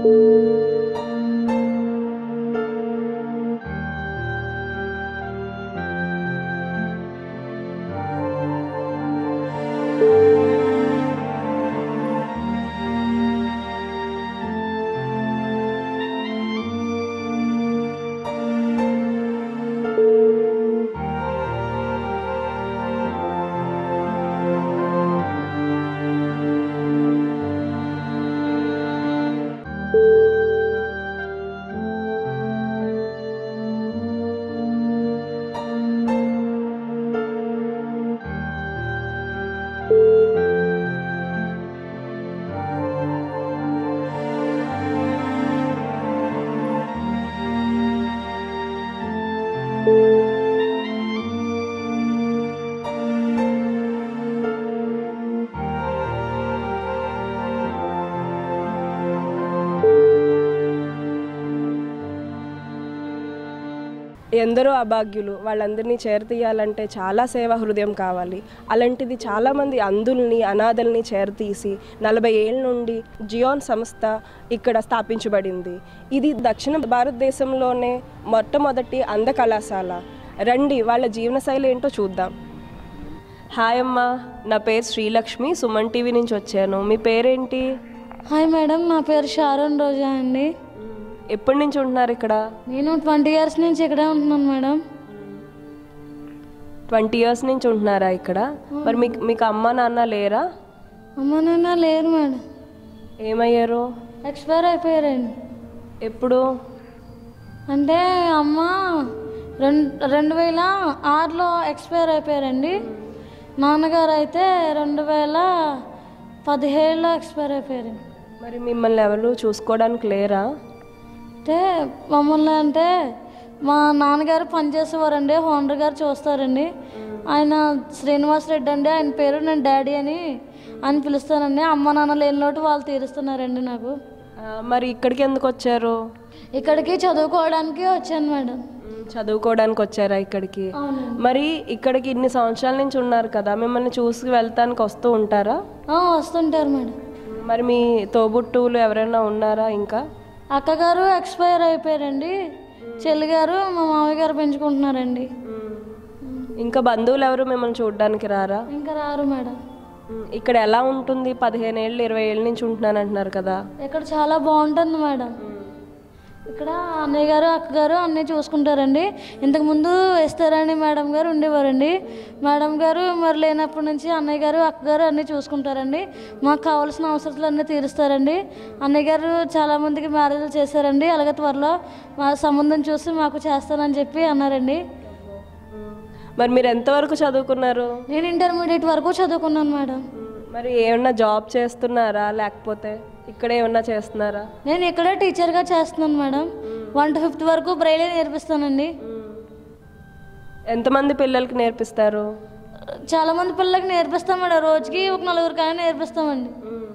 ఎందరో అభాగ్యులు వాళ్ళందరినీ చేరతీయాలంటే చాలా సేవా హృదయం కావాలి అలాంటిది చాలామంది అంధుల్ని అనాథల్ని చేరతీసి నలభై ఏళ్ళ నుండి జియోన్ సంస్థ ఇక్కడ స్థాపించబడింది ఇది దక్షిణ భారతదేశంలోనే మొట్టమొదటి అంధ కళాశాల రండి వాళ్ళ జీవనశైలి ఏంటో చూద్దాం హాయ్ అమ్మా నా పేరు శ్రీలక్ష్మి సుమన్ టీవీ నుంచి వచ్చాను మీ పేరేంటి హాయ్ మేడం నా పేరు షారోన్ రోజా అండి ఎప్పటి నుంచి ఉంటున్నారు ఇక్కడ నేను ట్వంటీ ఇయర్స్ నుంచి ఇక్కడే ఉంటున్నాను మేడం ట్వంటీ ఇయర్స్ నుంచి ఉంటున్నారా ఇక్కడ మరి మీకు మీకు అమ్మ నాన్న లేరా అమ్మ నాన్న లేరు మేడం ఏమయ్యారు ఎక్స్పైర్ అయిపోయారండి ఎప్పుడు అంటే అమ్మ రెండు రెండు వేల ఆరులో ఎక్స్పైర్ అయిపోయారండి నాన్నగారు అయితే రెండు వేల పదిహేడులో ఎక్స్పైర్ అయిపోయారండి మరి మిమ్మల్ని ఎవరు చూసుకోవడానికి లేరా అంటే మమ్మల్ని అంటే మా నాన్నగారు పనిచేసేవారండి హోండర్ గారు చూస్తారండి ఆయన శ్రీనివాస్ రెడ్డి అండి ఆయన పేరు నేను డాడీ అని అని పిలుస్తానండి అమ్మ నాన్న లేని లోటు వాళ్ళు తీరుస్తున్నారండి నాకు ఆ, మరి ఇక్కడికి ఎందుకు వచ్చారు ఇక్కడికి చదువుకోవడానికి వచ్చాను మేడం మ్, చదువుకోవడానికి వచ్చారా ఇక్కడికి అవునండి మరి ఇక్కడికి ఇన్ని సంవత్సరాల నుంచి ఉన్నారు కదా మిమ్మల్ని చూసి వెళ్తానికి వస్తూ ఉంటారా ఆ, వస్తుంటారు మేడం మరి మీ తోబుట్టువులు ఎవరైనా ఉన్నారా ఇంకా అక్కగారు ఎక్స్పైర్ అయిపోయారండి చెల్లి గారు మా మామయ్య గారు పెంచుకుంటున్నారండి ఇంకా బంధువులు ఎవరు మిమ్మల్ని చూడడానికి రారా ఇంకా రారు మేడం మ్, ఇక్కడ ఎలా ఉంటుంది పదిహేను ఏళ్ళు ఇరవై ఏళ్ళ నుంచి ఉంటున్నాను అంటున్నారు కదా ఇక్కడ చాలా బాగుంటుంది మేడం ఇక్కడ అన్నయ్య గారు అక్కగారు అన్నీ చూసుకుంటారండి ఇంతకుముందు ఎస్తారాణి మేడం గారు ఉండేవారండి మేడం గారు మరి లేనప్పటి నుంచి అన్నయ్య గారు అక్కగారు అన్నీ చూసుకుంటారండి మాకు కావాల్సిన అవసరాలు అన్నీ తీరుస్తారండి అన్నయ్య గారు చాలామందికి మ్యారేజ్లు చేశారండి అలాగే త్వరలో మా సంబంధం చూసి మాకు చేస్తానని చెప్పి అన్నారండి మరి మీరు ఎంతవరకు చదువుకున్నారు నేను ఇంటర్మీడియట్ వరకు చదువుకున్నాను మేడం మరి ఏమన్నా జాబ్ చేస్తున్నారా లేకపోతే ఇక్కడ ఏమన్నా చేస్తున్నారా నేను ఇక్కడే టీచర్గా చేస్తున్నాను మేడం వన్ టు ఫిఫ్త్ వరకు బ్రైలే నేర్పిస్తానండి ఎంతమంది పిల్లలకి నేర్పిస్తారు చాలా మంది పిల్లలకి నేర్పిస్తాం మేడం రోజుకి ఒక నలుగురు కానీ నేర్పిస్తామండి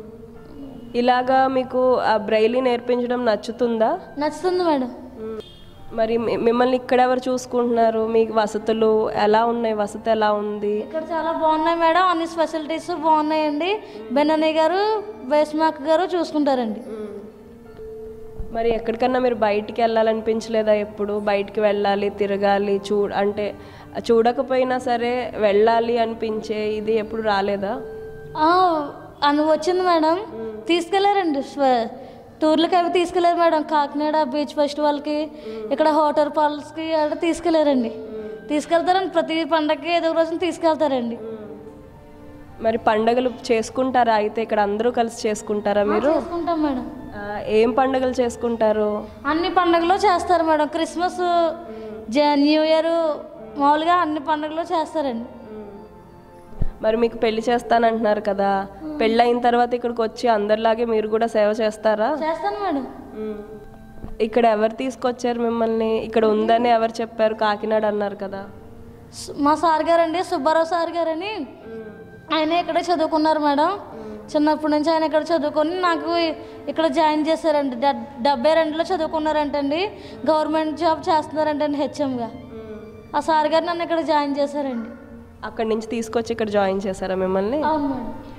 ఇలాగా మీకు ఆ బ్రైలీ నేర్పించడం నచ్చుతుందా నచ్చుతుంది మేడం మరి మీ- మిమ్మల్ని ఇక్కడ ఎవరు చూసుకుంటున్నారు మీకు వసతులు ఎలా ఉన్నాయి వసతి ఎలా ఉంది ఇక్కడ చాలా బాగున్నాయి మేడం అన్ని ఫెసిలిటీస్ బాగున్నాయండి బెన్నయ్య గారు బేస్మాక్ గారు చూసుకుంటారండి మరి ఎక్కడికన్నా మీరు బయటికి వెళ్ళాలనిపించలేదా ఎప్పుడు బయటికి వెళ్ళాలి తిరగాలి చూ అంటే చూడకపోయినా సరే వెళ్ళాలి అనిపించే ఇది ఎప్పుడు రాలేదా ఆ, అని వచ్చింది మేడం తీసుకెళ్లారండి స్వ- టూర్లకి అవి తీసుకెళ్లారు మేడం కాకినాడ బీచ్ ఫెస్టివల్కి ఇక్కడ హోటల్ పాల్స్కి అక్కడ తీసుకెళ్లారండి తీసుకెళ్తారండి ప్రతి పండగకి ఏదో ఒక రోజున తీసుకెళ్తారండి మరి పండగలు చేసుకుంటారా అయితే ఇక్కడ అందరూ కలిసి చేసుకుంటారా మీరు చేసుకుంటాం మేడం ఆ, ఏం పండుగలు చేసుకుంటారు అన్ని పండుగలు చేస్తారు మేడం క్రిస్మస్ జ న్యూ ఇయర్ మామూలుగా అన్ని పండుగలు చేస్తారండి మరి మీకు పెళ్లి చేస్తానంటున్నారు కదా పెళ్ళి అయిన తర్వాత ఇక్కడికి వచ్చి అందరిలాగే మీరు కూడా సేవ చేస్తారా చేస్తాను మేడం ఇక్కడ ఎవరు తీసుకొచ్చారు మిమ్మల్ని ఇక్కడ ఉందని ఎవరు చెప్పారు కాకినాడ అన్నారు కదా సు- మా సార్ గారండి సుబ్బారావు సార్ గారని ఆయన ఇక్కడే చదువుకున్నారు మేడం చిన్నప్పటి నుంచి ఆయన ఇక్కడ చదువుకొని నాకు ఇక్కడ జాయిన్ చేశారండి డె- డెబ్బై రెండులో చదువుకున్నారంటండి గవర్నమెంట్ జాబ్ చేస్తున్నారంటండి హెచ్ఎంగా ఆ సార్ గారు నన్ను ఇక్కడ జాయిన్ చేశారండి అక్కడి నుంచి తీసుకొచ్చి ఇక్కడ జాయిన్ చేశారా మిమ్మల్ని అవును మేడం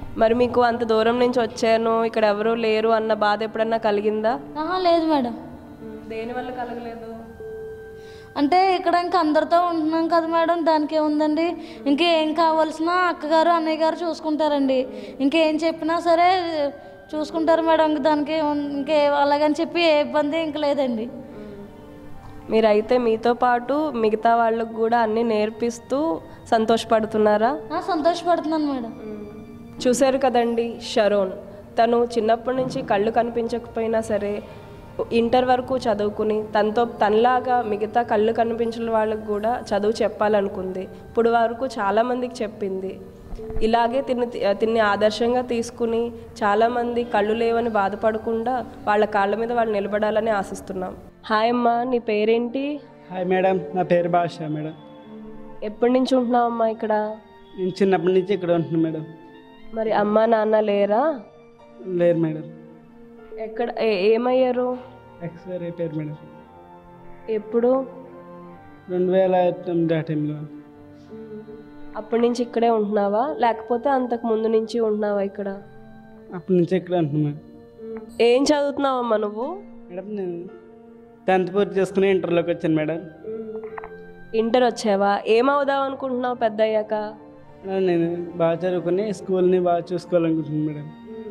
మరి మీకు అంత దూరం నుంచి వచ్చాను ఇక్కడ ఎవరూ లేరు అన్న బాధ ఎప్పుడన్నా కలిగిందా ఆహా లేదు మేడం దేని వల్ల కలగలేదు అంటే ఇక్కడ ఇంకా అందరితో ఉంటున్నాం కదా మేడం దానికి ఏముందండి ఇంకేం కావాల్సిన అక్కగారు అన్నయ్య గారు చూసుకుంటారండి ఇంకేం చెప్పినా సరే చూసుకుంటారు మేడం ఇంక దానికి ఏముంది- ఇంకే అలాగని చెప్పి ఏ ఇబ్బంది ఇంక లేదండి మీరైతే మీతో పాటు మిగతా వాళ్ళకు కూడా అన్నీ నేర్పిస్తూ సంతోషపడుతున్నారా ఆ, సంతోషపడుతున్నాను మేడం చూశారు కదండి షరోన్ తను చిన్నప్పటి నుంచి కళ్ళు కనిపించకపోయినా సరే ఇంటర్ వరకు చదువుకుని తనతో తనలాగా మిగతా కళ్ళు కనిపించిన వాళ్ళకు కూడా చదువు చెప్పాలనుకుంది ఇప్పుడు వరకు చాలామందికి చెప్పింది ఇలాగే తిని తిన్ని ఆదర్శంగా తీసుకుని చాలామంది కళ్ళు లేవని బాధపడకుండా వాళ్ళ కాళ్ళ మీద వాళ్ళు నిలబడాలని ఆశిస్తున్నాం హాయ్ అమ్మా నీ పేరేంటి హాయ్ మేడం నా పేరు భాష మేడం ఎప్పటి నుంచి ఉంటున్నావు అమ్మా ఇక్కడ నేను చిన్నప్పటి నుంచి ఇక్కడ ఉంటున్నాను మేడం మరి అమ్మా నాన్న లేరా లేరు మేడం ఎక్కడ ఏ- ఏమయ్యారు ఎక్స్పైర్ అయిపోయారు మేడం ఎప్పుడు రెండు వేల తొమ్మిది ఆ టైంలో అప్పటి నుంచి ఇక్కడే ఉంటున్నావా లేకపోతే అంతకు ముందు నుంచి ఉంటున్నావా ఇక్కడ అప్పటి నుంచి ఇక్కడ ఉంటున్నాను మేడం ఏం చదువుతున్నావమ్మా నువ్వు మేడం నేను టెన్త్ పూర్తి చేసుకుని ఇంటర్లోకి వచ్చాను మేడం ఇంటర్ వచ్చావా ఏమవుదాం అనుకుంటున్నావు పెద్ద అయ్యాక మేడం నేను బాగా చదువుకుని స్కూల్ని బాగా చూసుకోవాలనుకుంటున్నాను మేడం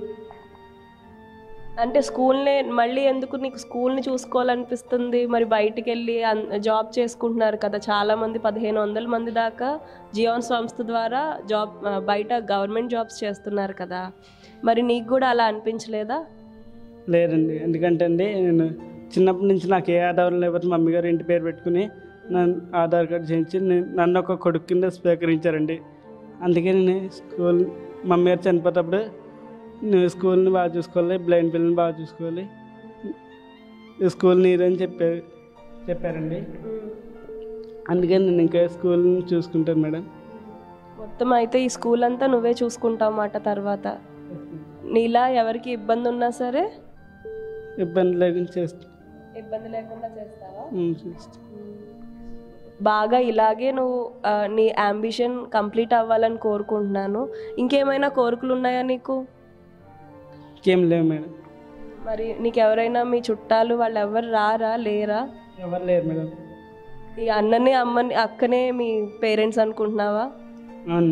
అంటే స్కూల్నే మళ్ళీ ఎందుకు నీకు స్కూల్ని చూసుకోవాలనిపిస్తుంది మరి బయటికి వెళ్ళి అన్- జాబ్ చేసుకుంటున్నారు కదా చాలా మంది పదిహేను వందల మంది దాకా జియోన్ సంస్థ ద్వారా జాబ్ ఆ, బయట గవర్నమెంట్ జాబ్స్ చేస్తున్నారు కదా మరి నీకు కూడా అలా అనిపించలేదా లేరండి ఎందుకంటే అండి నేను చిన్నప్పటి నుంచి నాకు ఏ ఆధారం లేకపోతే మమ్మీ గారు ఇంటి పేరు పెట్టుకుని నన్ను ఆధార్ కార్డు చేయించి నేను- నన్ను ఒక కొడుకు కింద స్వీకరించారండి అందుకే నేను స్కూల్ మమ్మీ గారు చనిపోయేటప్పుడు నువ్వు స్కూల్ని బాగా చూసుకోవాలి బ్లైండ్ పిల్లల్ని బాగా చూసుకోవాలి ఈ స్కూల్ నీరని చెప్పారు చెప్పారండి అందుకని నేను ఇంకా స్కూల్ని చూసుకుంటాను మేడం మొత్తం అయితే ఈ స్కూల్ అంతా నువ్వే చూసుకుంటావు మాట తర్వాత నీలా ఎవరికి ఇబ్బంది ఉన్నా సరే ఇబ్బంది లేకుండా చేస్తాను ఇబ్బంది లేకుండా చేస్తావా చేస్తాను బాగా ఇలాగే నువ్వు ఆ, నీ అంబిషన్ కంప్లీట్ అవ్వాలని కోరుకుంటున్నాను ఇంకేమైనా కోరికలు ఉన్నాయా నీకు ఇంకేం లేవు మేడం మరి నీకు ఎవరైనా మీ చుట్టాలు వాళ్ళు ఎవరు రారా లేరా ఎవరు లేరు మేడం ఈ అన్నని అమ్మని అక్కనే మీ పేరెంట్స్ అనుకుంటున్నావా అవును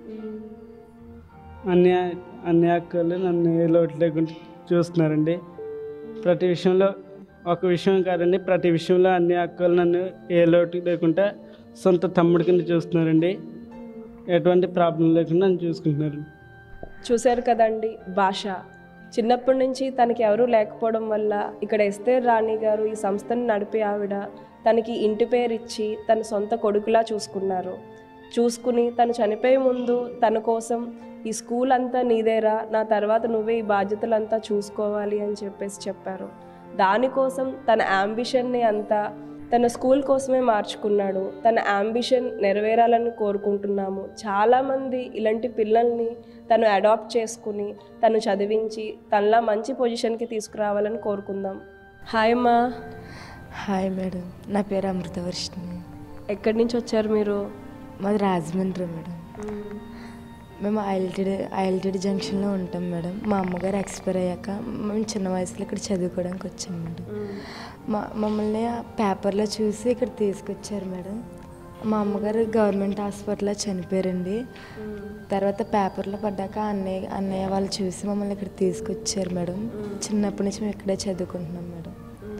అన్ని అన్ని అక్కలు నన్ను ఏ లోటు లేకుండా చూస్తున్నారండి ప్రతి విషయంలో ఒక విషయం కాదండి ప్రతి విషయంలో అన్ని అక్కలు నన్ను ఏ లోటు లేకుండా సొంత తమ్ముడి కింద చూస్తున్నారండి ఎటువంటి ప్రాబ్లం లేకుండా నన్ను చూసుకుంటున్నారు చూశారు కదండి భాష చిన్నప్పటి నుంచి తనకి ఎవరూ లేకపోవడం వల్ల ఇక్కడ ఎస్తేర్ రాణి గారు ఈ సంస్థను నడిపే ఆవిడ తనకి ఇంటి పేరు ఇచ్చి తన సొంత కొడుకులా చూసుకున్నారు చూసుకుని తను చనిపోయే ముందు తన కోసం ఈ స్కూల్ అంతా నీదేరా నా తర్వాత నువ్వే ఈ బాధ్యతలంతా చూసుకోవాలి అని చెప్పేసి చెప్పారు దానికోసం తన అంబిషన్ని అంతా తన స్కూల్ కోసమే మార్చుకున్నాడు తన అంబిషన్ నెరవేరాలని కోరుకుంటున్నాము చాలామంది ఇలాంటి పిల్లల్ని తను అడాప్ట్ చేసుకుని తను చదివించి తనలా మంచి పొజిషన్కి తీసుకురావాలని కోరుకుందాం హాయ్ అమ్మా హాయ్ మేడం నా పేరు అమృతవర్షిణి ఎక్కడి నుంచి వచ్చారు మీరు మాది రాజమండ్రి మేడం మేము ఐఎల్టీడీ ఐఎల్టీడీ జంక్షన్లో ఉంటాం మేడం మా అమ్మగారు ఎక్స్పైర్ అయ్యాక మేము చిన్న వయసులో ఇక్కడ చదువుకోవడానికి వచ్చాం మేడం మా మమ్మల్ని ఆ పేపర్లో చూసి ఇక్కడ తీసుకొచ్చారు మేడం మా అమ్మగారు గవర్నమెంట్ హాస్పిటల్లో చనిపోయారండి తర్వాత పేపర్లో పడ్డాక అన్నయ్య అన్నయ్య వాళ్ళు చూసి మమ్మల్ని ఇక్కడ తీసుకొచ్చారు మేడం చిన్నప్పటి నుంచి మేము ఇక్కడే చదువుకుంటున్నాం మేడం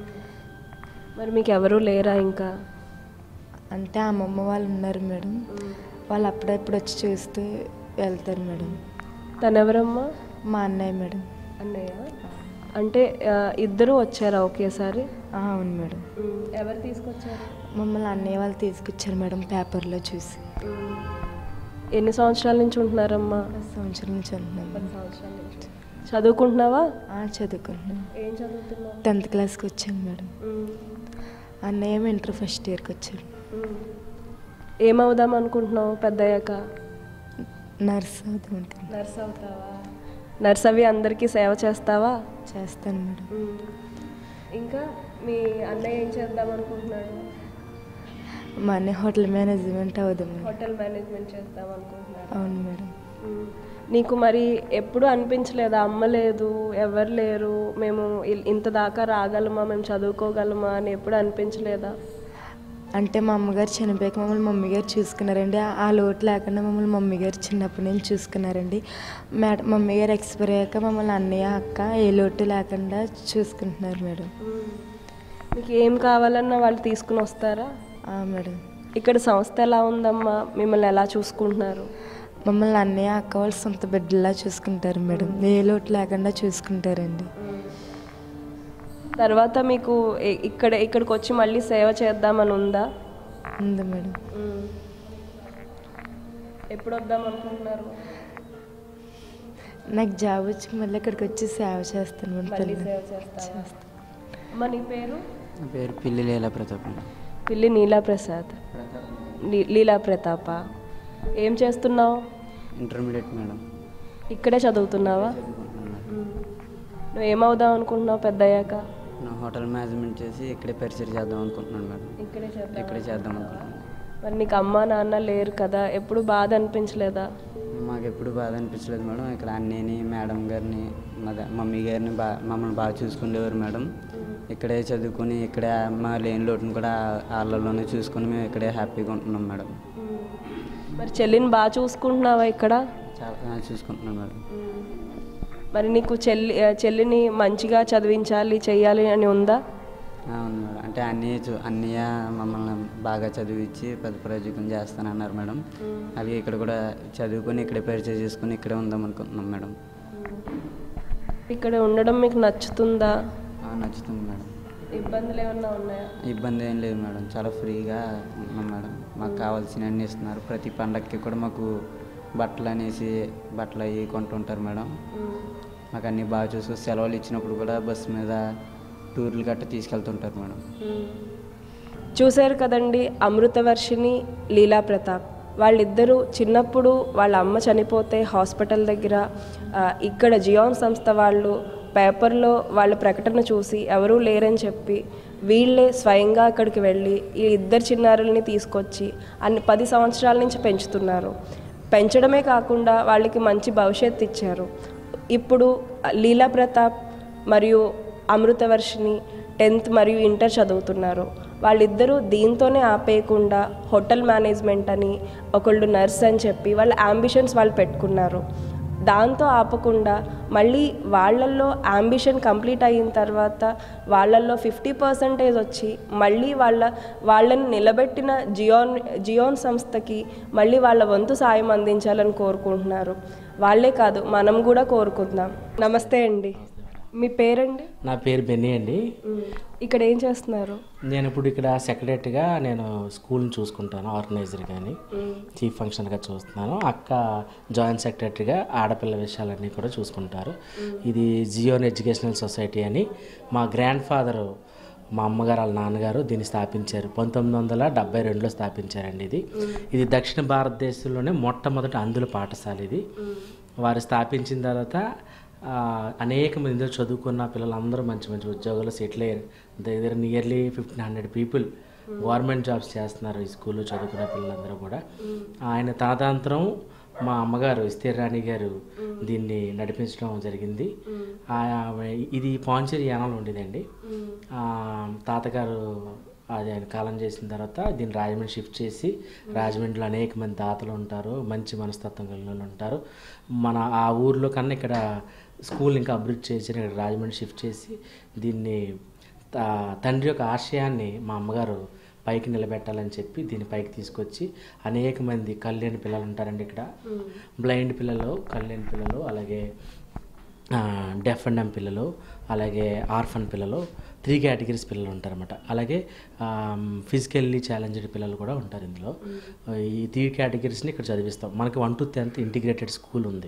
మరి మీకు ఎవరూ లేరా ఇంకా అంటే అమ్మమ్మ వాళ్ళు ఉన్నారు మేడం వాళ్ళు అప్పుడప్పుడు వచ్చి చూస్తూ వెళ్తారు మేడం తను ఎవరమ్మా మా అన్నయ్య మేడం అన్నయ్య అంటే ఆ, ఇద్దరు వచ్చారా ఒకేసారి ఆ, అవును మేడం ఎవరు తీసుకొచ్చారు మమ్మల్ని అన్నయ్య వాళ్ళు తీసుకొచ్చారు మేడం పేపర్లో చూసి ఎన్ని సంవత్సరాల నుంచి ఉంటున్నారమ్మా ఒక సంవత్సరం నుంచి ఉంటున్నాం మేడం. సంవత్సరాల నుంచి చదువుకుంటున్నావా ఆ, చదువుకుంటున్నాం ఏం చదువుతున్నావు టెన్త్ క్లాస్కి వచ్చాను మేడం అన్నయ్య ఏమో ఇంటర్ ఫస్ట్ ఇయర్కి వచ్చాడు ఏమవుదాం అనుకుంటున్నావు పెద్దయ్యాక నర్స్ అవుతామంటాను నర్స్ అవుతావా నర్స్ అవి అందరికీ సేవ చేస్తావా చేస్తాను మేడం ఇంకా మీ అన్నయ్య ఏం చేద్దాం అనుకుంటున్నాడు మా అన్నయ్య హోటల్ మేనేజ్మెంట్ అవుదాం మేడం హోటల్ మేనేజ్మెంట్ చేద్దాం అనుకుంటున్నాడు అవును మేడం నీకు మరి ఎప్పుడు అనిపించలేదా అమ్మ లేదు ఎవరు లేరు మేము ఇ- ఇంత దాకా రాగలమా మేము చదువుకోగలమా అని ఎప్పుడు అనిపించలేదా అంటే మా అమ్మగారు చనిపోయాక మమ్మల్ని మమ్మీ గారు చూసుకున్నారండి ఆ- ఆ లోటు లేకుండా మమ్మల్ని మమ్మీ గారు చిన్నప్పటి నుంచి చూసుకున్నారండి మేడం మమ్మీ గారు ఎక్స్పైర్ అయ్యాక మమ్మల్ని అన్నయ్య అక్క ఏ లోటు లేకుండా చూసుకుంటున్నారు మేడం మీకు ఏం కావాలన్నా వాళ్ళు తీసుకుని వస్తారా ఆ, మేడం ఇక్కడ సంస్థ ఎలా ఉందమ్మా మిమ్మల్ని ఎలా చూసుకుంటున్నారు మమ్మల్ని అన్నయ్య అక్క వాళ్ళు సొంత బిడ్డలా చూసుకుంటారు మేడం ఏ లోటు లేకుండా చూసుకుంటారండి తర్వాత మీకు ఇ- ఇక్కడ ఇక్కడికి వచ్చి మళ్ళీ సేవ చేద్దామని ఉందా ఉంది మేడం ఎప్పుడు వద్దాం అనుకుంటున్నారు నాకు జాబ్ వచ్చి మళ్ళీ ఇక్కడికి వచ్చి సేవ చేస్తాను మేడం మళ్ళీ పిల్లలు. సేవ చేస్తావా అమ్మ నీ పేరు నా పేరు పిల్లి లీలా ప్రతాప్ అండి. పిల్లి నీలా ప్రసాద్ నీ- లీలా ప్రతాప ఏం చేస్తున్నావు ఇంటర్మీడియట్ మేడం ఇక్కడే చదువుతున్నావా చదువుకుంటున్నాను మేడం. ఉమ్. నువ్వు ఏమవుదాం అనుకుంటున్నావు పెద్ద అయ్యాక నా హోటల్ మేనేజ్మెంట్ చేసి ఇక్కడే పరిచయం చేద్దాం అనుకుంటున్నాను మేడం ఇక్కడే చేద్దాం ఇక్కడే చేద్దాం అనుకుంటున్నాను మరి నీకు అమ్మ నాన్న లేరు కదా ఎప్పుడు బాధ అనిపించలేదా మాకు ఎప్పుడు బాధ అనిపించలేదు మేడం ఇక్కడ అన్నీని మేడం గారిని మా ద- మమ్మీ గారిని బా మమ్మల్ని బాగా చూసుకునేవారు మేడం ఇక్కడే చదువుకొని ఇక్కడే మా లేని లోటును కూడా వాళ్ళలోనే చూసుకొని మేము ఇక్కడే హ్యాపీగా ఉంటున్నాం మేడం మరి చెల్లిని బాగా చూసుకుంటున్నావా ఇక్కడ చాలా ఆ, చూసుకుంటున్నాం మేడం మరి నీకు చెల్లి ఆ, చెల్లిని మంచిగా చదివించాలి చెయ్యాలి అని ఉందా ఆ, అవును మేడం అంటే అన్నయ్య చూ అన్నయ్య మమ్మల్ని బాగా చదివించి పెద్ద ప్రయోజకం చేస్తానన్నారు మేడం అలాగే ఇక్కడ కూడా చదువుకొని ఇక్కడే పరిచయం చేసుకొని ఇక్కడే ఉందాం అనుకుంటున్నాం మేడం ఇక్కడ ఉండడం మీకు నచ్చుతుందా ఆ, నచ్చుతుంది మేడం ఇబ్బందులు ఏమన్నా ఉన్నాయా ఇబ్బంది ఏం లేదు మేడం చాలా ఫ్రీగా ఉన్నాం మేడం మాకు కావాల్సిన అన్ని ఇస్తున్నారు ప్రతి పండగకి కూడా మాకు బట్టలు అనేసి బట్టలు అవి కొంటుంటారు మేడం మాకు అన్నీ బాగా చూసుకొని సెలవులు ఇచ్చినప్పుడు కూడా బస్సు మీద టూర్లు గట్రా తీసుకెళ్తుంటారు మేడం చూశారు కదండి అమృతవర్షిని లీలా ప్రతాప్ వాళ్ళిద్దరూ చిన్నప్పుడు వాళ్ళ అమ్మ చనిపోతే హాస్పిటల్ దగ్గర ఆ, ఇక్కడ జియాన్ సంస్థ వాళ్ళు పేపర్లో వాళ్ళ ప్రకటన చూసి ఎవరూ లేరని చెప్పి వీళ్ళే స్వయంగా అక్కడికి వెళ్ళి ఈ ఇద్దరు చిన్నారుల్ని తీసుకొచ్చి అన్ని పది సంవత్సరాల నుంచి పెంచుతున్నారు పెంచడమే కాకుండా వాళ్ళకి మంచి భవిష్యత్తు ఇచ్చారు ఇప్పుడు లీలా ప్రతాప్ మరియు అమృతవర్షిని టెన్త్ మరియు ఇంటర్ చదువుతున్నారు వాళ్ళిద్దరూ దీంతోనే ఆపేయకుండా హోటల్ మేనేజ్మెంట్ అని ఒకళ్ళు నర్స్ అని చెప్పి వాళ్ళ అంబిషన్స్ వాళ్ళు పెట్టుకున్నారు దాంతో ఆపకుండా మళ్ళీ వాళ్ళల్లో అంబిషన్ కంప్లీట్ అయిన తర్వాత వాళ్ళల్లో ఫిఫ్టీ పర్సెంటేజ్ వచ్చి మళ్ళీ వాళ్ళ వాళ్ళని నిలబెట్టిన జియోన్ జియోన్ సంస్థకి మళ్ళీ వాళ్ళ వంతు సాయం అందించాలని కోరుకుంటున్నారు వాళ్ళే కాదు మనం కూడా కోరుకుందాం నమస్తే అండి మీ పేరండి నా పేరు బెన్నీ అండి ఇక్కడ ఏం చేస్తున్నారు నేను ఇప్పుడు ఇక్కడ సెక్రటరీగా నేను స్కూల్ని చూసుకుంటాను ఆర్గనైజర్ కానీ చీఫ్ ఫంక్షన్గా చూస్తున్నాను అక్క జాయింట్ సెక్రటరీగా ఆడపిల్ల విషయాలన్నీ కూడా చూసుకుంటారు ఇది జియోన్ ఎడ్యుకేషనల్ సొసైటీ అని మా గ్రాండ్ ఫాదరు మా అమ్మగారు వాళ్ళ నాన్నగారు దీన్ని స్థాపించారు పంతొమ్మిది వందల డెబ్బై రెండులో స్థాపించారండి ఇది ఇది దక్షిణ భారతదేశంలోనే మొట్టమొదటి అందుల పాఠశాల ఇది వారు స్థాపించిన తర్వాత ఆ, అనేక మంది ఇందులో చదువుకున్న పిల్లలందరూ మంచి మంచి ఉద్యోగాలు సెటిల్ అయ్యారు దగ్గర nearly fifteen hundred people government jobs చేస్తున్నారు ఈ స్కూల్లో చదువుకునే పిల్లలందరూ కూడా ఆయన తదనంతరం మా అమ్మగారు ఇస్తేర్ రాణి గారు దీన్ని నడిపించడం జరిగింది ఆ- ఇది పాంచేరి యానంలో ఉండేదండి ఆ, తాతగారు అది ఆయన కాలం చేసిన తర్వాత దీన్ని రాజమండ్రి షిఫ్ట్ చేసి రాజమండ్రిలో అనేక మంది దాతలు ఉంటారు మంచి మనస్తత్వం కలిగిన వాళ్ళు ఉంటారు మన ఆ ఊర్లో కన్నా ఇక్కడ స్కూల్ ఇంకా అభివృద్ధి చేసి ఇక్కడ రాజమండ్రి షిఫ్ట్ చేసి దీన్ని తా- తండ్రి యొక్క ఆశయాన్ని మా అమ్మగారు పైకి నిలబెట్టాలని చెప్పి దీన్ని పైకి తీసుకొచ్చి అనేక మంది కళ్యాణి పిల్లలు ఉంటారండి ఇక్కడ బ్లైండ్ పిల్లలు కళ్యాణి పిల్లలు అలాగే డెఫ్ అండ్ డమ్ పిల్లలు అలాగే ఆర్ఫన్ పిల్లలు త్రీ కేటగిరీస్ పిల్లలు ఉంటారన్నమాట అలాగే ఫిజికల్లీ ఛాలెంజ్డ్ పిల్లలు కూడా ఉంటారు ఇందులో ఈ త్రీ కేటగిరీస్ని ఇక్కడ చదివిస్తాం మనకి one to tenth integrated school ఉంది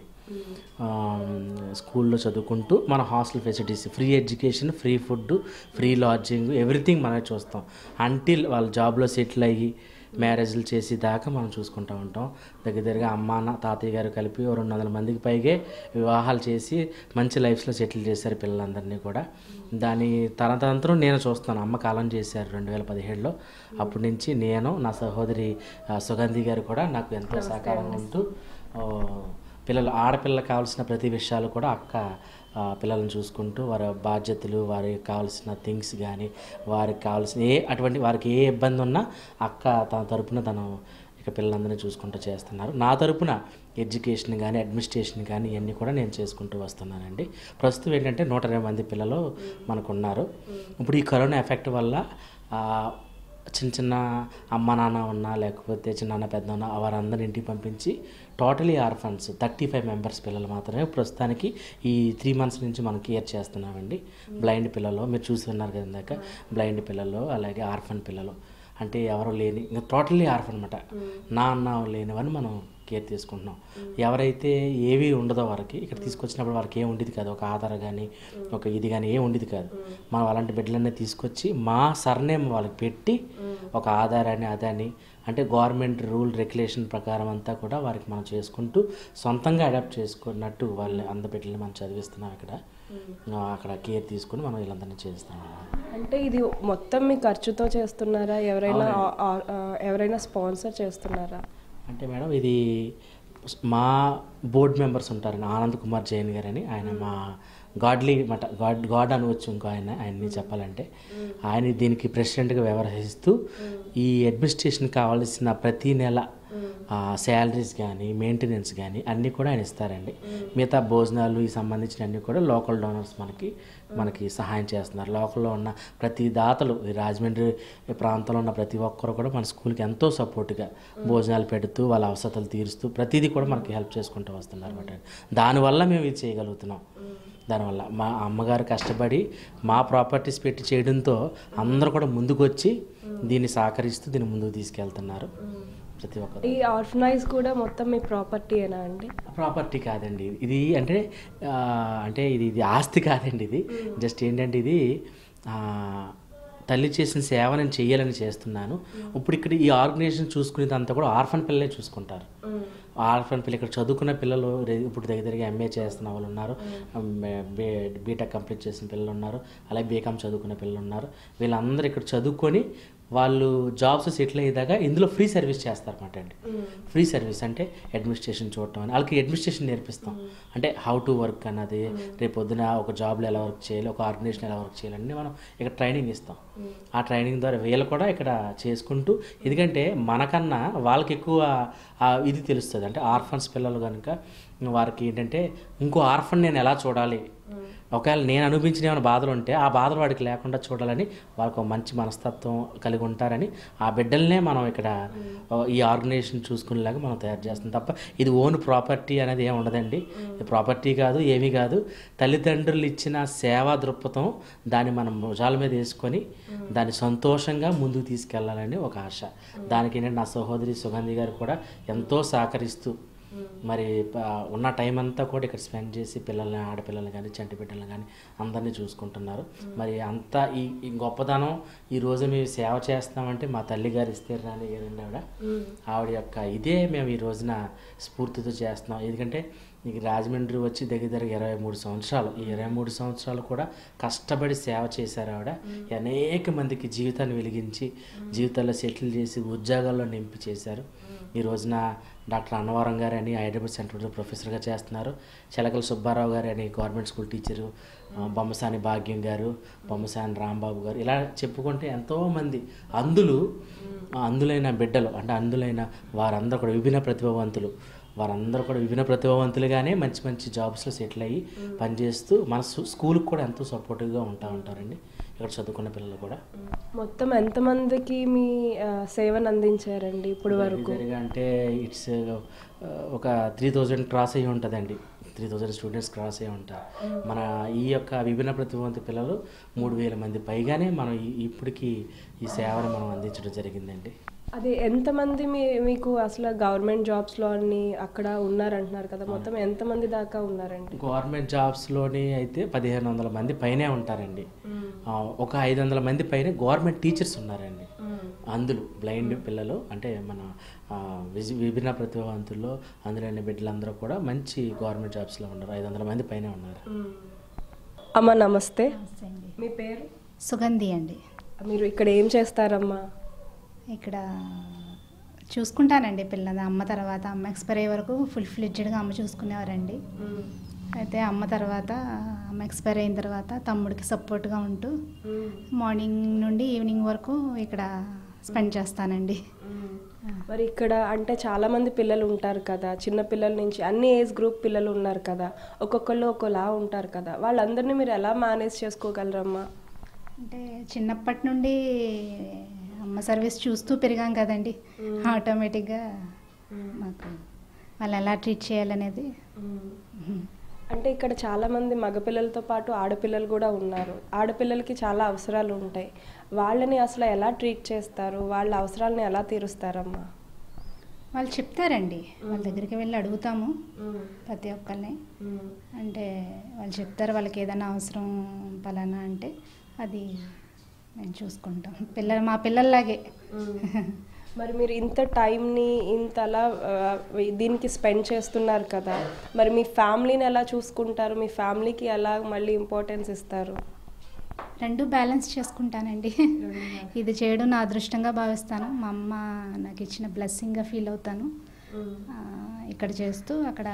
స్కూల్లో చదువుకుంటూ మన hostel facilities free education free food free lodging everything మనమే చూస్తాం అంటిల్ వాళ్ళ జాబ్లో సెటిల్ అయ్యి మ్యారేజ్లు చేసి దాకా మనం చూసుకుంటూ ఉంటాం దగ్గర దగ్గరగా అమ్మ అన్న తాతయ్య గారు కలిపి ఓ రెండు వందల మందికి పైగే వివాహాలు చేసి మంచి లైఫ్లో సెటిల్ చేశారు పిల్లలందరినీ కూడా దాని తనంతరం నేను చూస్తాను అమ్మ కాలం చేశారు రెండు వేల పదిహేడులో అప్పటి నుంచి నేను నా సహోదరి ఆ, సుగంధి గారు కూడా నాకు ఎంతో సహకారంగా ఉంటూ ఓ, పిల్లలు ఆడపిల్లలకు కావాల్సిన ప్రతి విషయాలు కూడా అక్క ఆ, పిల్లల్ని చూసుకుంటూ వారి బాధ్యతలు వారికి కావాల్సిన థింగ్స్ కానీ వారికి కావాల్సిన ఏ అటువంటి వారికి ఏ ఇబ్బంది ఉన్నా అక్క తన తరపున తను ఇక పిల్లలందరినీ చూసుకుంటూ చేస్తున్నారు నా తరపున ఎడ్యుకేషన్ కానీ అడ్మినిస్ట్రేషన్ కానీ ఇవన్నీ కూడా నేను చేసుకుంటూ వస్తున్నానండి ప్రస్తుతం ఏంటంటే నూట ఇరవై మంది పిల్లలు మనకు ఉన్నారు ఇప్పుడు ఈ కరోనా ఎఫెక్ట్ వల్ల ఆ, చిన్న చిన్న అమ్మ నాన్న ఉన్నా లేకపోతే చిన్న పెద్ద ఉన్నా వారందరిని ఇంటికి పంపించి totally orphans thirty five members పిల్లలు మాత్రమే ప్రస్తుతానికి ఈ త్రీ మంత్స్ నుంచి మనం కేర్ చేస్తున్నామండి బ్లైండ్ పిల్లలు మీరు చూసి ఉన్నారు కదా ఇందాక బ్లైండ్ పిల్లలు అలాగే ఆర్ఫన్ పిల్లలు అంటే ఎవరు లేని ఇంకా టోటల్లీ ఆర్ఫన్ అనమాట నా అన్న లేనివని మనం కేర్ తీసుకుంటున్నాం ఎవరైతే ఏవి ఉండదో వారికి ఇక్కడ తీసుకొచ్చినప్పుడు వారికి ఏం ఉండేది కాదు ఒక ఆధార్ కానీ ఒక ఇది కానీ ఏం ఉండేది కాదు మనం అలాంటి బిడ్డలన్నీ తీసుకొచ్చి మా సర్నేమ్ వాళ్ళకి పెట్టి ఒక ఆధారాన్ని అదని అంటే గవర్నమెంట్ రూల్ రెగ్యులేషన్ ప్రకారం అంతా కూడా వారికి మనం చేసుకుంటూ సొంతంగా అడాప్ట్ చేసుకున్నట్టు వాళ్ళ అంద బిడ్డల్ని మనం చదివిస్తున్నాం ఇక్కడ ఆ, అక్కడ కేర్ తీసుకుని మనం వీళ్ళందరినీ చేస్తాం అంటే ఇది మొత్తం మీ ఖర్చుతో చేస్తున్నారా ఎవరైనా ఆ- ఆ- ఆ, ఎవరైనా స్పాన్సర్ చేస్తున్నారా అంటే మేడం ఇది మా బోర్డు మెంబర్స్ ఉంటారండి ఆనంద్ కుమార్ జైన్ గారు అని ఆయన మా గాడ్లీ మాట గాడ్ గాడ్ అనవచ్చు ఇంకో ఆయన ఆయన్ని చెప్పాలంటే ఆయన దీనికి ప్రెసిడెంట్గా వ్యవహరిస్తూ ఈ అడ్మినిస్ట్రేషన్ కావాల్సిన ప్రతి నెల శాలరీస్ కానీ మెయింటెనెన్స్ కానీ అన్నీ కూడా ఆయన ఇస్తారండి మిగతా భోజనాలు ఈ సంబంధించిన అన్నీ కూడా లోకల్ డోనర్స్ మనకి మనకి సహాయం చేస్తున్నారు లోకల్లో ఉన్న ప్రతి దాతలు ఈ రాజమండ్రి ప్రాంతంలో ఉన్న ప్రతి ఒక్కరు కూడా మన స్కూల్కి ఎంతో సపోర్ట్గా భోజనాలు పెడుతూ వాళ్ళ అవసరాలు తీరుస్తూ ప్రతిదీ కూడా మనకి హెల్ప్ చేసుకుంటూ వస్తున్నారు అనమాట దానివల్ల మేము ఇది చేయగలుగుతున్నాం దానివల్ల మా అమ్మగారు కష్టపడి మా ప్రాపర్టీస్ పెట్టి చేయడంతో అందరూ కూడా ముందుకొచ్చి దీన్ని సహకరిస్తూ దీన్ని ముందుకు తీసుకెళ్తున్నారు ప్రతి ఒక్కరు ఈ ఆర్ఫనైజ్ కూడా మొత్తం మీ ప్రాపర్టీయేనా అండి ప్రాపర్టీ కాదండి ఇది అంటే ఆ, అంటే ఇది ఇది ఆస్తి కాదండి ఇది జస్ట్ ఏంటంటే ఇది ఆ, తల్లి చేసిన సేవ నేను చెయ్యాలని చేస్తున్నాను ఇప్పుడు ఇక్కడ ఈ ఆర్గనైజేషన్ చూసుకునేదంతా కూడా ఆర్ఫన్ పిల్లలే చూసుకుంటారు ఆర్ఫన్ పిల్లలు ఇక్కడ చదువుకున్న పిల్లలు రే- ఇప్పుడు దగ్గర దగ్గర ఎంఏ చేస్తున్న వాళ్ళు ఉన్నారు బీటెక్ కంప్లీట్ చేసిన పిల్లలు ఉన్నారు అలాగే బీకామ్ చదువుకున్న పిల్లలు ఉన్నారు వీళ్ళందరూ ఇక్కడ చదువుకొని వాళ్ళు జాబ్స్ సెటిల్ అయ్యేదాకా ఇందులో ఫ్రీ సర్వీస్ చేస్తారన్నమాట అండి ఫ్రీ సర్వీస్ అంటే అడ్మినిస్ట్రేషన్ చూడటం అని వాళ్ళకి అడ్మినిస్ట్రేషన్ నేర్పిస్తాం అంటే హౌ టు వర్క్ అన్నది రేపు పొద్దున ఒక జాబ్లో ఎలా వర్క్ చేయాలి ఒక ఆర్గనైజేషన్ ఎలా వర్క్ చేయాలని మనం ఇక్కడ ట్రైనింగ్ ఇస్తాం ఆ ట్రైనింగ్ ద్వారా వీళ్ళు కూడా ఇక్కడ చేసుకుంటూ ఎందుకంటే మనకన్నా వాళ్ళకి ఎక్కువ ఆ ఇది తెలుస్తుంది అంటే ఆర్ఫన్స్ పిల్లలు కనుక వారికి ఏంటంటే ఇంకో ఆర్ఫన్ నేను ఎలా చూడాలి ఒకవేళ నేను అనుభవించిన ఏమైనా బాధలు ఉంటే ఆ బాధలు వాడికి లేకుండా చూడాలని వాళ్ళకు ఒక మంచి మనస్తత్వం కలిగి ఉంటారని ఆ బిడ్డలనే మనం ఇక్కడ ఆ, ఈ ఆర్గనైజేషన్ చూసుకునేలాగా మనం తయారు చేస్తాం తప్ప ఇది ఓన్ ప్రాపర్టీ అనేది ఏమి ఉండదండి ఇది ప్రాపర్టీ కాదు ఏమీ కాదు తల్లిదండ్రులు ఇచ్చిన సేవా దృక్పథం దాన్ని మనం భుజాల మీద వేసుకొని దాన్ని సంతోషంగా ముందుకు తీసుకెళ్లాలని ఒక ఆశ దానికి ఏంటంటే నా సహోదరి సుగంధి గారు కూడా ఎంతో సహకరిస్తూ మరి ప- ఉన్న టైం అంతా కూడా ఇక్కడ స్పెండ్ చేసి పిల్లల్ని ఆడపిల్లల్ని కానీ చంటి బిడ్డలను కానీ అందరినీ చూసుకుంటున్నారు మరి అంతా ఈ ఈ గొప్పదనం ఈ రోజు మేము సేవ చేస్తున్నామంటే మా తల్లి గారు ఇస్తే రాణి గారండి ఆవిడ ఆవిడ యొక్క ఇదే మేము ఈ రోజున స్ఫూర్తితో చేస్తున్నాం ఎందుకంటే నీకు రాజమండ్రి వచ్చి దగ్గర దగ్గర ఇరవై మూడు సంవత్సరాలు ఈ ఇరవై మూడు సంవత్సరాలు కూడా కష్టపడి సేవ చేశారు ఆవిడ అనేక మందికి జీవితాన్ని వెలిగించి జీవితాల్లో సెటిల్ చేసి ఉద్యోగాల్లో నింపి చేశారు ఈ రోజున డాక్టర్ అన్నవరం గారు అని హైదరాబాద్ సెంటర్ ప్రొఫెసర్గా చేస్తున్నారు చిలకల సుబ్బారావు గారు అని గవర్నమెంట్ స్కూల్ టీచరు ఆ, బొమ్మసాని భాగ్యం గారు బొమ్మసాని రాంబాబు గారు ఇలా చెప్పుకుంటే ఎంతోమంది అందులు ఆ, అందులైన బిడ్డలు అంటే అందులైన వారందరూ కూడా విభిన్న ప్రతిభావంతులు వారందరూ కూడా విభిన్న ప్రతిభావంతులుగానే మంచి మంచి జాబ్స్లో సెటిల్ అయ్యి పనిచేస్తూ మన స్కూ- స్కూల్కి కూడా ఎంతో సపోర్టివ్గా ఉంటా ఉంటారండి ఇక్కడ చదువుకున్న పిల్లలు కూడా మొత్తం ఎంతమందికి మీ ఆ, సేవను అందించారండి ఇప్పుడు వరకు దగ్గరగా అంటే ఇట్స్ ఒక త్రీ థౌజండ్ క్రాస్ అయ్యి ఉంటుందండి త్రీ థౌజండ్ స్టూడెంట్స్ క్రాస్ అయ్యి ఉంటారు మన ఈ యొక్క విభిన్న ప్రతిభావంత పిల్లలు మూడు వేల మంది పైగానే మనం ఈ- ఇప్పటికి ఈ సేవను మనం అందించడం జరిగిందండి అది ఎంతమంది మీ మీకు అసలు గవర్నమెంట్ జాబ్స్లో అన్ని అక్కడ ఉన్నారంటున్నారు కదా మొత్తం ఎంతమంది దాకా ఉన్నారండి గవర్నమెంట్ జాబ్స్లోని అయితే పదిహేను వందల మంది పైనే ఉంటారండి ఆ, ఒక ఐదు వందల మంది పైన గవర్నమెంట్ టీచర్స్ ఉన్నారండి అందులో బ్లైండ్ పిల్లలు అంటే మన ఆ, విజి- విభిన్న ప్రతిభావంతుల్లో అందులోని బిడ్డలందరూ కూడా మంచి గవర్నమెంట్ జాబ్స్లో ఉన్నారు ఐదు వందల మంది పైనే ఉన్నారు అమ్మ నమస్తే నమస్తే అండి మీ పేరు సుగంధి అండి మీరు ఇక్కడ ఏం చేస్తారమ్మా ఇక్కడ చూసుకుంటానండి పిల్లలు అమ్మ తర్వాత అమ్మ ఎక్స్పైర్ అయ్యే వరకు ఫుల్ ఫ్లెడ్జెడ్గా అమ్మ చూసుకునేవారండి అయితే అమ్మ తర్వాత అమ్మ ఎక్స్పైర్ అయిన తర్వాత తమ్ముడికి సపోర్ట్గా ఉంటూ మార్నింగ్ నుండి ఈవినింగ్ వరకు ఇక్కడ స్పెండ్ చేస్తానండి మరి ఇక్కడ అంటే చాలా మంది పిల్లలు ఉంటారు కదా చిన్న పిల్లల నుంచి అన్ని ఏజ్ గ్రూప్ పిల్లలు ఉన్నారు కదా ఒక్కొక్కళ్ళు ఒక్కోలా ఉంటారు కదా వాళ్ళందరినీ మీరు ఎలా మేనేజ్ చేసుకోగలరమ్మా అంటే చిన్నప్పటి నుండి అమ్మ సర్వీస్ చూస్తూ పెరిగాం కదండి ఆటోమేటిక్గా మాకు వాళ్ళు ఎలా ట్రీట్ చేయాలనేది అంటే ఇక్కడ చాలా మంది మగపిల్లలతో పాటు ఆడపిల్లలు కూడా ఉన్నారు ఆడపిల్లలకి చాలా అవసరాలు ఉంటాయి వాళ్ళని అసలు ఎలా ట్రీట్ చేస్తారు వాళ్ళ అవసరాలని ఎలా తీరుస్తారమ్మా వాళ్ళు చెప్తారండి వాళ్ళ దగ్గరికి వెళ్ళి అడుగుతాము ప్రతి ఒక్కరిని అంటే వాళ్ళు చెప్తారు వాళ్ళకి ఏదైనా అవసరం పలానా అంటే అది మేము చూసుకుంటాం పిల్లలు మా పిల్లల్లాగే మరి మీరు ఇంత టైంని ఇంతలా ఆ, దీనికి స్పెండ్ చేస్తున్నారు కదా మరి మీ ఫ్యామిలీని ఎలా చూసుకుంటారు మీ ఫ్యామిలీకి ఎలా మళ్ళీ ఇంపార్టెన్స్ ఇస్తారు రెండు బ్యాలెన్స్ చేసుకుంటానండి ఇది చేయడం నా అదృష్టంగా భావిస్తాను మా అమ్మ నాకు ఇచ్చిన బ్లెస్సింగ్గా ఫీల్ అవుతాను ఆ, ఇక్కడ చేస్తూ అక్కడ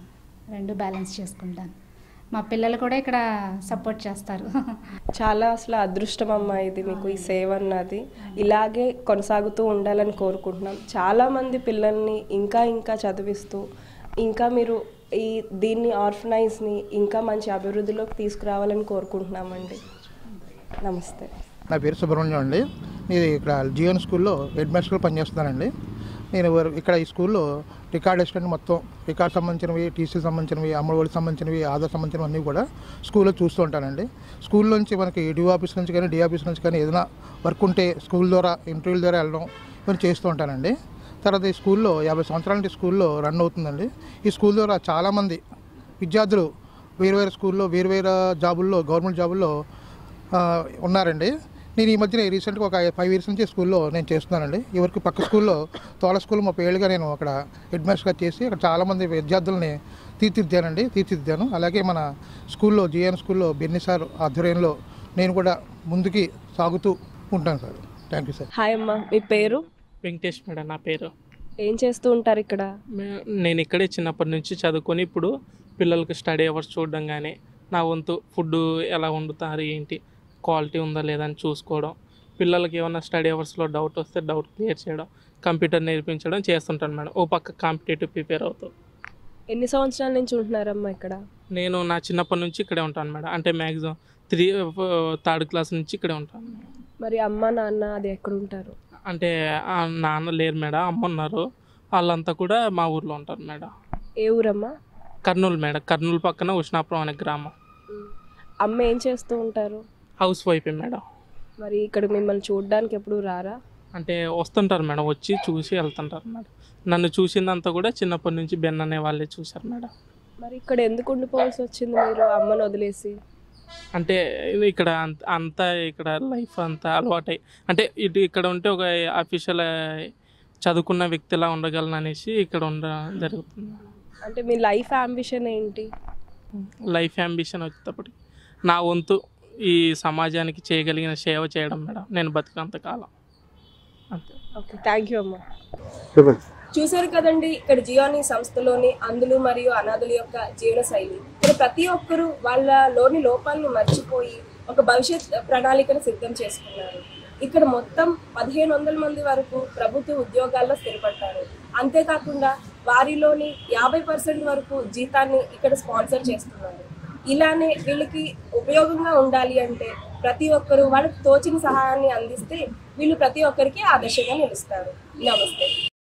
రెండు బ్యాలెన్స్ చేసుకుంటాను మా పిల్లలు కూడా ఇక్కడ సపోర్ట్ చేస్తారు చాలా అసలు అదృష్టం అమ్మా ఇది మీకు ఈ సేవ అన్నది ఇలాగే కొనసాగుతూ ఉండాలని కోరుకుంటున్నాం చాలామంది పిల్లల్ని ఇంకా ఇంకా చదివిస్తూ ఇంకా మీరు ఈ దీన్ని ఆర్ఫనైజ్ని ఇంకా మంచి అభివృద్ధిలోకి తీసుకురావాలని కోరుకుంటున్నామండి నమస్తే నా పేరు సుబ్రహ్మణ్యం అండి నేను ఇక్కడ జియోన్ స్కూల్లో హెడ్ మాస్టర్ పనిచేస్తున్నానండి నేను వర్- ఇక్కడ ఈ స్కూల్లో రికార్డ్ అసిస్టెంట్ మొత్తం రికార్డ్ సంబంధించినవి టీసీ సంబంధించినవి అమ్మఒడి సంబంధించినవి ఆధార్ సంబంధించినవి అన్నీ కూడా స్కూల్లో చూస్తూ ఉంటానండి స్కూల్ నుంచి మనకి డి ఆఫీస్ నుంచి కానీ డి ఆఫీస్ నుంచి కానీ ఏదైనా వర్క్ ఉంటే స్కూల్ ద్వారా ఇంటర్వ్యూల ద్వారా వెళ్ళడం ఇవన్నీ చేస్తూ ఉంటానండి తర్వాత ఈ స్కూల్లో యాభై సంవత్సరాల నుంచి స్కూల్లో రన్ అవుతుందండి ఈ స్కూల్ ద్వారా చాలామంది విద్యార్థులు వేరు వేరు స్కూల్లో వేరు వేరు జాబుల్లో గవర్నమెంట్ జాబుల్లో ఆ, ఉన్నారండి నేను ఈ మధ్యన రీసెంట్గా ఒక ఫైవ్ ఇయర్స్ నుంచి స్కూల్లో నేను చేస్తున్నానండి ఈ వరకు పక్క స్కూల్లో తోల స్కూల్ ముప్పై ఏళ్ళుగా నేను అక్కడ హెడ్ మాస్టర్గా చేసి అక్కడ చాలామంది విద్యార్థుల్ని తీర్చిదిద్దానండి తీర్చిదిద్దాను అలాగే మన స్కూల్లో జిఎన్ స్కూల్లో బెన్ని సార్ ఆధ్వర్యంలో నేను కూడా ముందుకి సాగుతూ ఉంటాను sir thank you sir hi అమ్మా మీ పేరు వెంకటేష్ మేడం నా పేరు ఏం చేస్తూ ఉంటారు ఇక్కడ మే- నేను ఇక్కడే చిన్నప్పటి నుంచి చదువుకొని ఇప్పుడు పిల్లలకి స్టడీ అవర్స్ చూడడం కానీ నా వంతు ఫుడ్ ఎలా వండుతారు ఏంటి క్వాలిటీ ఉందా లేదా అని చూసుకోవడం పిల్లలకి ఏమైనా స్టడీ అవర్స్లో డౌట్ వస్తే డౌట్ క్లియర్ చేయడం కంప్యూటర్ నేర్పించడం చేస్తుంటాను మేడం ఓ పక్క కాంపిటేటివ్ ప్రిపేర్ అవుతాం ఎన్ని సంవత్సరాల నుంచి ఉంటున్నారమ్మా ఇక్కడ నేను నా చిన్నప్పటి నుంచి ఇక్కడే ఉంటాను మేడం అంటే మ్యాక్సిమం త్రీ థర్డ్ క్లాస్ నుంచి ఇక్కడే ఉంటాను మరి అమ్మ నాన్న అది ఎక్కడ ఉంటారు అంటే ఆ నాన్న లేరు మేడం అమ్మ ఉన్నారు వాళ్ళంతా కూడా మా ఊర్లో ఉంటారు మేడం ఏ ఊరమ్మా కర్నూలు మేడం కర్నూలు పక్కన ఉష్ణాపురం అనే గ్రామం అమ్మ ఏం చేస్తూ ఉంటారు హౌస్ వైఫ్ మేడం మరి ఇక్కడ మిమ్మల్ని చూడడానికి ఎప్పుడు రారా అంటే వస్తుంటారు మేడం వచ్చి చూసి వెళ్తుంటారు మేడం నన్ను చూసిందంతా కూడా చిన్నప్పటి నుంచి బెన్ అనే వాళ్ళే చూశారు మేడం మరి ఇక్కడ ఎందుకు ఉండిపోవాల్సి వచ్చింది మీరు అమ్మను వదిలేసి అంటే ఇది ఇక్కడ అంత అంతా ఇక్కడ లైఫ్ అంతా అలవాటై అంటే ఇటు ఇక్కడ ఉంటే ఒక అఫీషియల్ చదువుకున్న వ్యక్తిలా ఉండగలను అనేసి ఇక్కడ ఉండడం జరుగుతుంది అంటే మీ లైఫ్ అంబిషన్ ఏంటి లైఫ్ అంబిషన్ వచ్చేటప్పటికి నా వంతు ఈ సమాజానికి చేయగలిగిన సేవ చేయడం మేడం నేను బతికినంత కాలం అంతే ఓకే థ్యాంక్ యూ అమ్మా చూశారు కదండి ఇక్కడ జియోని సంస్థలోని అందులు మరియు అనాథుల యొక్క జీవన శైలి ఇక్కడ ప్రతి ఒక్కరూ వాళ్ళలోని లోపాలను మర్చిపోయి ఒక భవిష్యత్ ప్రణాళికను సిద్ధం చేసుకున్నారు ఇక్కడ మొత్తం పదిహేను వందల మంది వరకు ప్రభుత్వ ఉద్యోగాల్లో స్థిరపడ్డారు అంతేకాకుండా వారిలోని యాభై పర్సెంట్ వరకు జీతాన్ని ఇక్కడ స్పాన్సర్ చేస్తున్నారు ఇలానే వీళ్ళకి ఉపయోగంగా ఉండాలి అంటే ప్రతి ఒక్కరూ వాళ్ళకి తోచిన సహాయాన్ని అందిస్తే వీళ్ళు ప్రతి ఒక్కరికి ఆదర్శంగా నిలుస్తారు నమస్తే